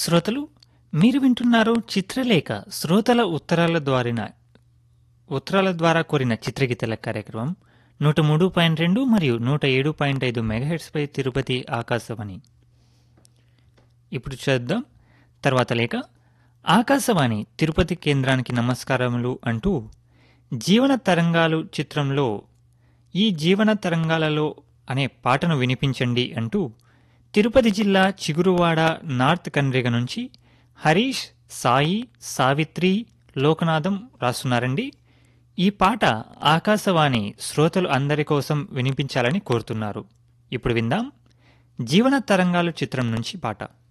శ్రోతలు మీరు వింటున్నారు చిత్రలేఖ శ్రోతల ఉత్తరాల ద్వారిన ఉత్తరాల ద్వారా కోరిన చిత్రగీతల కార్యక్రమం నూట మూడు పాయింట్ రెండు మరియు నూట ఏడు పాయింట్ ఐదు మెగాహెట్స్పై తిరుపతి ఆకాశవాణి ఇప్పుడు చూద్దాం తర్వాత లేఖ ఆకాశవాణి తిరుపతి కేంద్రానికి నమస్కారములు అంటూ జీవన తరంగాలు చిత్రంలో ఈ జీవన తరంగాలలో అనే పాటను వినిపించండి అంటూ తిరుపతి జిల్లా చిగురువాడ నార్త్ కన్రేగ నుంచి హరీష్ సాయి సావిత్రి లోకనాథం రాస్తున్నారండి ఈ పాట ఆకాశవాణి శ్రోతలు అందరి కోసం వినిపించాలని కోరుతున్నారు ఇప్పుడు విందాం జీవన తరంగాలు చిత్రం నుంచి పాట